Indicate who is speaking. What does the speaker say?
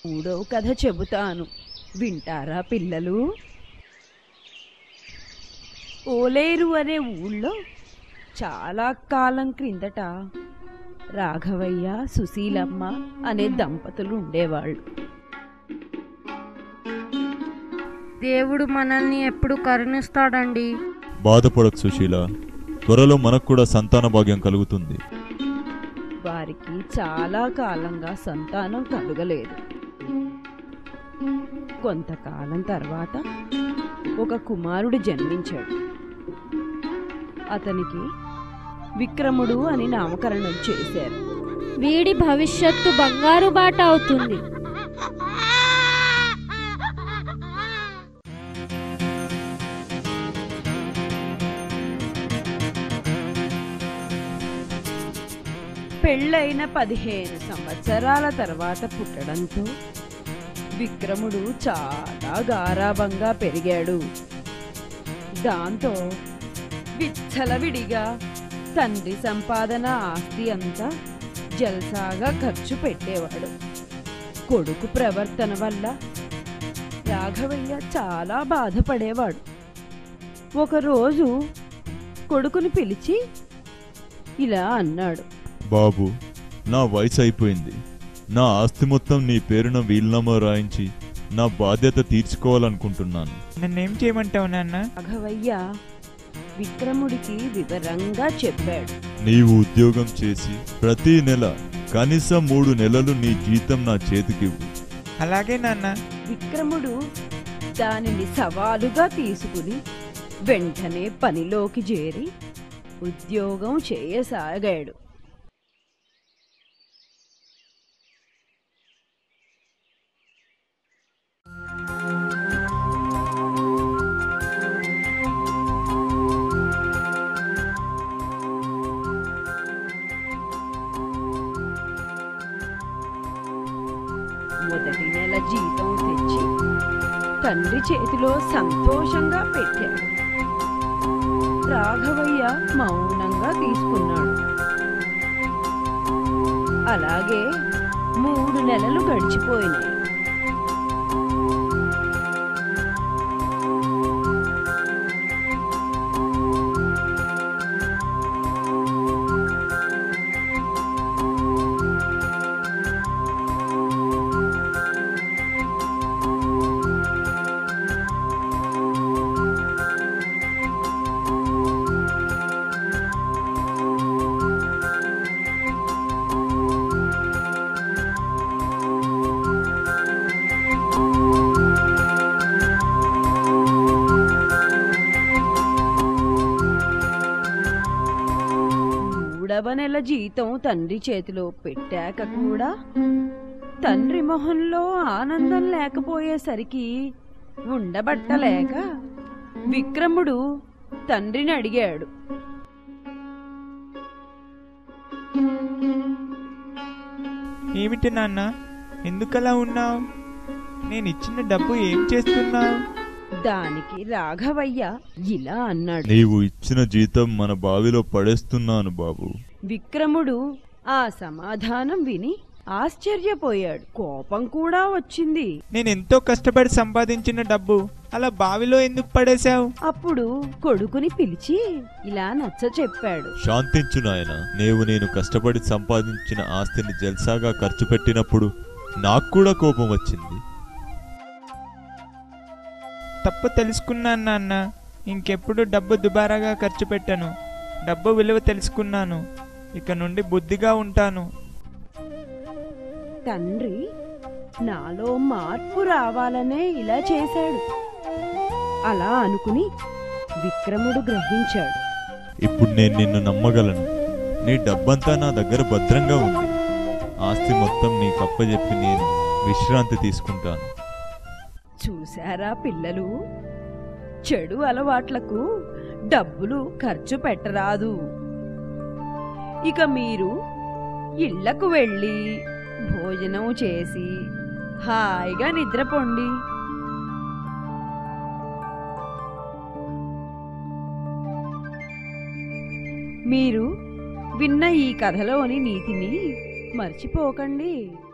Speaker 1: మూడో కథ చెబుతాను వింటారా పిల్లలు ఓలేరు అనే ఊళ్ళో చాలా కాలం క్రిందట రాఘవయ్య సుశీలమ్మ అనే దంపతులు ఉండేవాళ్ళు
Speaker 2: దేవుడు మనల్ని ఎప్పుడు కరుణిస్తాడండి
Speaker 3: బాధపడకు సుశీల త్వరలో మనకు కూడా సంతాన భాగ్యం కలుగుతుంది
Speaker 1: వారికి చాలా కాలంగా సంతానం కలగలేదు కొంతకాలం తర్వాత ఒక కుమారుడు జన్మించాడు అతనికి విక్రముడు అని నామకరణం చేశారు
Speaker 4: వీడి భవిష్యత్తు బంగారు బాట అవుతుంది
Speaker 1: పెళ్ళైన పదిహేను సంవత్సరాల తర్వాత పుట్టడంతో విక్రముడు చాలా గారాబంగా పెరిగాడు దాంతో విచ్చలవిడిగా తండ్రి సంపాదన ఆస్తి అంతా జల్సాగా ఖర్చు పెట్టేవాడు కొడుకు ప్రవర్తన వల్ల రాఘవయ్య చాలా బాధపడేవాడు ఒకరోజు కొడుకుని పిలిచి ఇలా అన్నాడు
Speaker 3: బాబు నా వయసు అయిపోయింది నా ఆస్తి మొత్తం నీ పేరున వీలునామా రాయించి నా బాధ్యత తీర్చుకోవాలనుకుంటున్నాను
Speaker 5: నన్నేం చేయమంటావు నాన్న
Speaker 1: రాఘవయ్య విక్రముడికి వివరంగా చెప్పాడు
Speaker 3: నీవు ఉద్యోగం చేసి ప్రతి నెల కనీసం మూడు నెలలు నీ జీతం నా చేతికివ్వు
Speaker 5: అలాగే నాన్న
Speaker 1: విక్రముడు దానిని సవాలుగా తీసుకుని వెంటనే పనిలోకి చేరి ఉద్యోగం చేయసాగాడు మొదటి నెల జీతం తెచ్చి తండ్రి చేతిలో సంతోషంగా పెట్టాడు రాఘవయ్య మౌనంగా తీసుకున్నాడు అలాగే మూడు నెలలు గడిచిపోయినాయి మూడవ నెల జీతం తండ్రి చేతిలో పెట్టాక కూడా తండ్రి మొహంలో ఆనందం లేకపోయేసరికి ఉండబట్టలేక విక్రముడు తండ్రిని అడిగాడు
Speaker 5: ఏమిటి నాన్న ఎందుకలా ఉన్నావు నేను ఇచ్చిన డబ్బు ఏం చేస్తున్నావు
Speaker 1: దానికి రాఘవయ్య ఇలా అన్నాడు
Speaker 3: నీవు ఇచ్చిన జీతం మన బావిలో పడేస్తున్నాను బాబు
Speaker 1: విక్రముడు ఆ సమాధానం విని ఆశ్చర్యపోయాడు కోపం కూడా వచ్చింది
Speaker 5: నేను ఎంతో కష్టపడి సంపాదించిన డబ్బు అలా బావిలో ఎందుకు పడేశావు
Speaker 1: అప్పుడు కొడుకుని పిలిచి ఇలా నచ్చ చెప్పాడు
Speaker 3: శాంతించు నాయన నీవు నేను కష్టపడి సంపాదించిన ఆస్తిని జల్సాగా ఖర్చు పెట్టినప్పుడు నాకు కూడా కోపం వచ్చింది
Speaker 5: తప్పు తెలుసుకున్నాను నాన్న ఇంకెప్పుడు డబ్బు దుబారాగా ఖర్చు పెట్టను డబ్బు విలువ తెలుసుకున్నాను ఇక నుండి బుద్ధిగా ఉంటాను
Speaker 1: తండ్రి నాలో మార్పు రావాలనే ఇలా చేశాడు అలా అనుకుని విక్రముడు గ్రహించాడు
Speaker 3: ఇప్పుడు నేను నిన్ను నమ్మగలను నీ డబ్బంతా నా దగ్గర భద్రంగా ఉంది ఆస్తి మొత్తం నీకు అప్పచెప్పి నేను విశ్రాంతి తీసుకుంటాను
Speaker 1: చూశారా పిల్లలు చెడు అలవాట్లకు డబ్బులు ఖర్చు పెట్టరాదు ఇక మీరు ఇళ్లకు వెళ్ళి భోజనం చేసి హాయిగా నిద్రపోండి మీరు విన్న ఈ కథలోని నీతిని మర్చిపోకండి